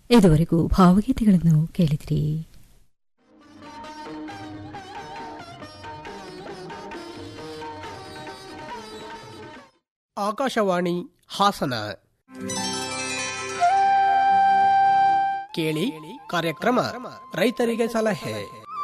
ಇದುವರೆಗೂ ಭಾವಗೀತೆಗಳನ್ನು ಕೇಳಿದಿರಿ ಆಕಾಶವಾಣಿ ಹಾಸನ ಕೇಳಿ ಕಾರ್ಯಕ್ರಮ ರೈತರಿಗೆ ಸಲಹೆ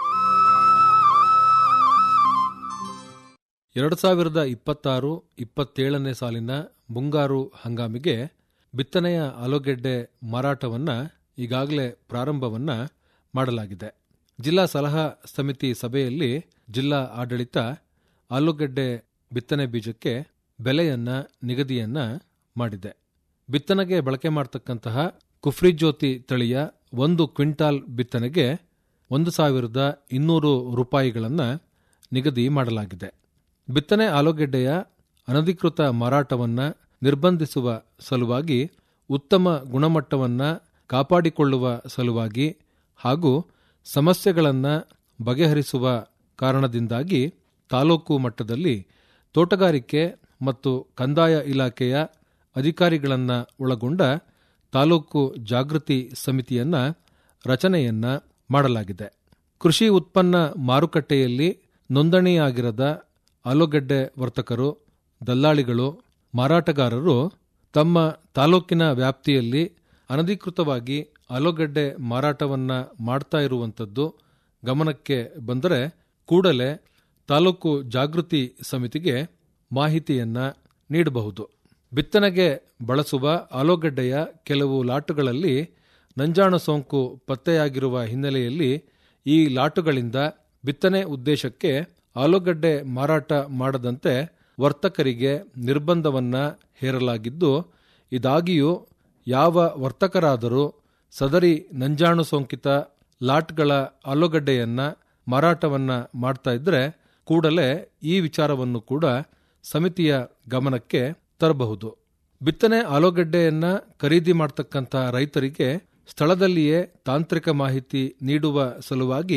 ಎರಡು ಸಾವಿರದ ಇಪ್ಪತ್ತಾರು ಇಪ್ಪತ್ತೇಳನೇ ಸಾಲಿನ ಮುಂಗಾರು ಹಂಗಾಮಿಗೆ ಬಿತ್ತನೆಯ ಆಲೂಗೆಡ್ಡೆ ಮಾರಾಟವನ್ನ ಈಗಾಗಲೇ ಪ್ರಾರಂಭವನ್ನ ಮಾಡಲಾಗಿದೆ ಜಿಲ್ಲಾ ಸಲಹಾ ಸಮಿತಿ ಸಭೆಯಲ್ಲಿ ಜಿಲ್ಲಾ ಆಡಳಿತ ಆಲೂಗೆಡ್ಡೆ ಬಿತ್ತನೆ ಬೀಜಕ್ಕೆ ಬೆಲೆಯನ್ನ ನಿಗದಿಯನ್ನ ಮಾಡಿದೆ ಬಿತ್ತನೆಗೆ ಬಳಕೆ ಮಾಡತಕ್ಕಂತಹ ಕುಫ್ರಿಜ್ಯೋತಿ ತಳಿಯ ಒಂದು ಕ್ವಿಂಟಾಲ್ ಬಿತ್ತನೆಗೆ ಒಂದು ಸಾವಿರದ ಇನ್ನೂರು ರೂಪಾಯಿಗಳನ್ನು ನಿಗದಿ ಮಾಡಲಾಗಿದೆ ಬಿತ್ತನೆ ಆಲೂಗೆಡ್ಡೆಯ ಅನಧಿಕೃತ ಮಾರಾಟವನ್ನ ನಿರ್ಬಂಧಿಸುವ ಸಲುವಾಗಿ ಉತ್ತಮ ಗುಣಮಟ್ಟವನ್ನ ಕಾಪಾಡಿಕೊಳ್ಳುವ ಸಲುವಾಗಿ ಹಾಗೂ ಸಮಸ್ಯೆಗಳನ್ನು ಬಗೆಹರಿಸುವ ಕಾರಣದಿಂದಾಗಿ ತಾಲೂಕು ಮಟ್ಟದಲ್ಲಿ ತೋಟಗಾರಿಕೆ ಮತ್ತು ಕಂದಾಯ ಇಲಾಖೆಯ ಅಧಿಕಾರಿಗಳನ್ನು ಒಳಗೊಂಡ ತಾಲೂಕು ಜಾಗೃತಿ ಸಮಿತಿಯನ್ನ ರಚನೆಯನ್ನ ಮಾಡಲಾಗಿದೆ ಕೃಷಿ ಉತ್ಪನ್ನ ಮಾರುಕಟ್ಟೆಯಲ್ಲಿ ನೋಂದಣಿಯಾಗಿರದ ಆಲೂಗಡ್ಡೆ ವರ್ತಕರು ದಲ್ಲಾಳಿಗಳು ಮಾರಾಟಗಾರರು ತಮ್ಮ ತಾಲೂಕಿನ ವ್ಯಾಪ್ತಿಯಲ್ಲಿ ಅನಧಿಕೃತವಾಗಿ ಆಲೂಗಡ್ಡೆ ಮಾರಾಟವನ್ನ ಮಾಡ್ತಾ ಇರುವಂಥದ್ದು ಗಮನಕ್ಕೆ ಬಂದರೆ ಕೂಡಲೇ ತಾಲೂಕು ಜಾಗೃತಿ ಸಮಿತಿಗೆ ಮಾಹಿತಿಯನ್ನ ನೀಡಬಹುದು ಬಿತ್ತನೆಗೆ ಬಳಸುವ ಆಲೂಗಡ್ಡೆಯ ಕೆಲವು ಲಾಟುಗಳಲ್ಲಿ ನಂಜಾಣ ಸೋಂಕು ಪತ್ತೆಯಾಗಿರುವ ಹಿನ್ನೆಲೆಯಲ್ಲಿ ಈ ಲಾಟುಗಳಿಂದ ಬಿತ್ತನೆ ಉದ್ದೇಶಕ್ಕೆ ಆಲೂಗಡ್ಡೆ ಮಾರಾಟ ಮಾಡದಂತೆ ವರ್ತಕರಿಗೆ ನಿರ್ಬಂಧವನ್ನ ಹೇರಲಾಗಿದ್ದು ಇದಾಗಿಯೂ ಯಾವ ವರ್ತಕರಾದರೂ ಸದರಿ ನಂಜಾಣು ಸೋಂಕಿತ ಲಾಟ್ಗಳ ಆಲೂಗಡ್ಡೆಯನ್ನ ಮಾರಾಟವನ್ನ ಮಾಡ್ತಾ ಇದ್ರೆ ಕೂಡಲೇ ಈ ವಿಚಾರವನ್ನು ಕೂಡ ಸಮಿತಿಯ ಗಮನಕ್ಕೆ ತರಬಹುದು ಬಿತ್ತನೆ ಆಲೂಗಡ್ಡೆಯನ್ನ ಖರೀದಿ ಮಾಡತಕ್ಕಂಥ ರೈತರಿಗೆ ಸ್ಥಳದಲ್ಲಿಯೇ ತಾಂತ್ರಿಕ ಮಾಹಿತಿ ನೀಡುವ ಸಲುವಾಗಿ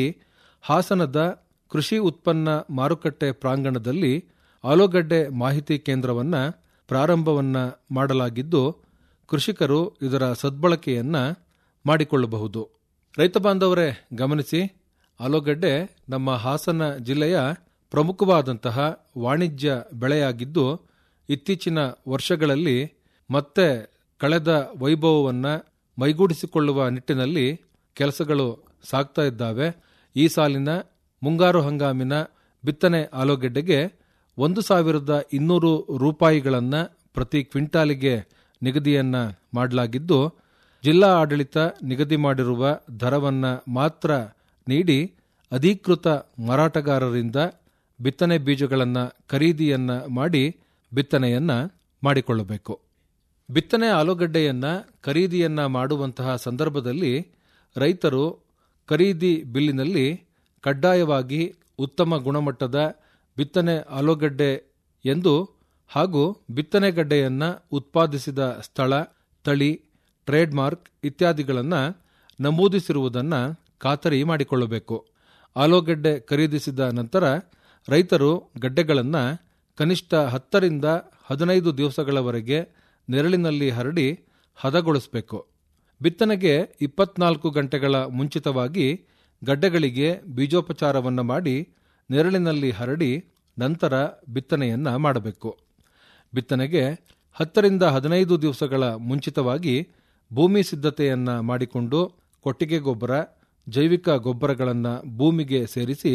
ಹಾಸನದ ಕೃಷಿ ಉತ್ಪನ್ನ ಮಾರುಕಟ್ಟೆ ಪ್ರಾಂಗಣದಲ್ಲಿ ಆಲೂಗಡ್ಡೆ ಮಾಹಿತಿ ಕೇಂದ್ರವನ್ನ ಪ್ರಾರಂಭವನ್ನ ಮಾಡಲಾಗಿದ್ದು ಕೃಷಿಕರು ಇದರ ಸದ್ಬಳಕೆಯನ್ನ ಮಾಡಿಕೊಳ್ಳಬಹುದು ರೈತ ಬಾಂಧವರೇ ಗಮನಿಸಿ ಆಲೂಗಡ್ಡೆ ನಮ್ಮ ಹಾಸನ ಜಿಲ್ಲೆಯ ಪ್ರಮುಖವಾದಂತಹ ವಾಣಿಜ್ಯ ಬೆಳೆಯಾಗಿದ್ದು ಇತ್ತೀಚಿನ ವರ್ಷಗಳಲ್ಲಿ ಮತ್ತೆ ಕಳೆದ ವೈಭವವನ್ನ ಮೈಗೂಡಿಸಿಕೊಳ್ಳುವ ನಿಟ್ಟಿನಲ್ಲಿ ಕೆಲಸಗಳು ಸಾಗ್ತಾ ಇದ್ದಾವೆ ಈ ಸಾಲಿನ ಮುಂಗಾರು ಹಂಗಾಮಿನ ಬಿತ್ತನೆ ಆಲೂಗೆಡ್ಡೆಗೆ ಒಂದು ಸಾವಿರದ ಇನ್ನೂರು ರೂಪಾಯಿಗಳನ್ನ ಪ್ರತಿ ಕ್ವಿಂಟಾಲಿಗೆ ನಿಗದಿಯನ್ನ ಮಾಡಲಾಗಿದ್ದು ಜಿಲ್ಲಾ ಆಡಳಿತ ನಿಗದಿ ಮಾಡಿರುವ ದರವನ್ನ ಮಾತ್ರ ನೀಡಿ ಅಧಿಕೃತ ಮಾರಾಟಗಾರರಿಂದ ಬಿತ್ತನೆ ಬೀಜಗಳನ್ನು ಖರೀದಿಯನ್ನ ಮಾಡಿ ಬಿತ್ತನೆಯನ್ನ ಮಾಡಿಕೊಳ್ಳಬೇಕು ಬಿತ್ತನೆ ಆಲೂಗಡ್ಡೆಯನ್ನ ಖರೀದಿಯನ್ನ ಮಾಡುವಂತಹ ಸಂದರ್ಭದಲ್ಲಿ ರೈತರು ಖರೀದಿ ಬಿಲ್ಲಿನಲ್ಲಿ ಕಡ್ಡಾಯವಾಗಿ ಉತ್ತಮ ಗುಣಮಟ್ಟದ ಬಿತ್ತನೆ ಆಲೂಗಡ್ಡೆ ಎಂದು ಹಾಗೂ ಬಿತ್ತನೆಗಡ್ಡೆಯನ್ನ ಉತ್ಪಾದಿಸಿದ ಸ್ಥಳ ತಳಿ ಟ್ರೇಡ್ ಮಾರ್ಕ್ ಇತ್ಯಾದಿಗಳನ್ನು ನಮೂದಿಸಿರುವುದನ್ನು ಖಾತರಿ ಮಾಡಿಕೊಳ್ಳಬೇಕು ಆಲೂಗಡ್ಡೆ ಖರೀದಿಸಿದ ನಂತರ ರೈತರು ಗಡ್ಡೆಗಳನ್ನು ಕನಿಷ್ಠ ಹತ್ತರಿಂದ ಹದಿನೈದು ದಿವಸಗಳವರೆಗೆ ನೆರಳಿನಲ್ಲಿ ಹರಡಿ ಹದಗೊಳಿಸಬೇಕು ಬಿತ್ತನೆಗೆ ಇಪ್ಪತ್ನಾಲ್ಕು ಗಂಟೆಗಳ ಮುಂಚಿತವಾಗಿ ಗಡ್ಡೆಗಳಿಗೆ ಬೀಜೋಪಚಾರವನ್ನು ಮಾಡಿ ನೆರಳಿನಲ್ಲಿ ಹರಡಿ ನಂತರ ಬಿತ್ತನೆಯನ್ನ ಮಾಡಬೇಕು ಬಿತ್ತನೆಗೆ ಹತ್ತರಿಂದ ಹದಿನೈದು ದಿವಸಗಳ ಮುಂಚಿತವಾಗಿ ಭೂಮಿ ಸಿದ್ಧತೆಯನ್ನ ಮಾಡಿಕೊಂಡು ಕೊಟ್ಟಿಗೆ ಗೊಬ್ಬರ ಜೈವಿಕ ಗೊಬ್ಬರಗಳನ್ನು ಭೂಮಿಗೆ ಸೇರಿಸಿ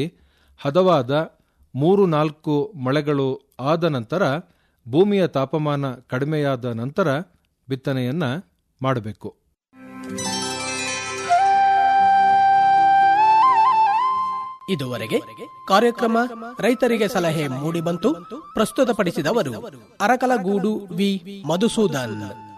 ಹದವಾದ ಮೂರು ನಾಲ್ಕು ಮಳೆಗಳು ಆದ ನಂತರ ಭೂಮಿಯ ತಾಪಮಾನ ಕಡಿಮೆಯಾದ ನಂತರ ಬಿತ್ತನೆಯನ್ನ ಮಾಡಬೇಕು ಇದುವರೆಗೆ ಕಾರ್ಯಕ್ರಮ ರೈತರಿಗೆ ಸಲಹೆ ಮೂಡಿಬಂತು ಪ್ರಸ್ತುತಪಡಿಸಿದವರು ಅರಕಲಗೂಡು ವಿ ಮಧುಸೂದನ್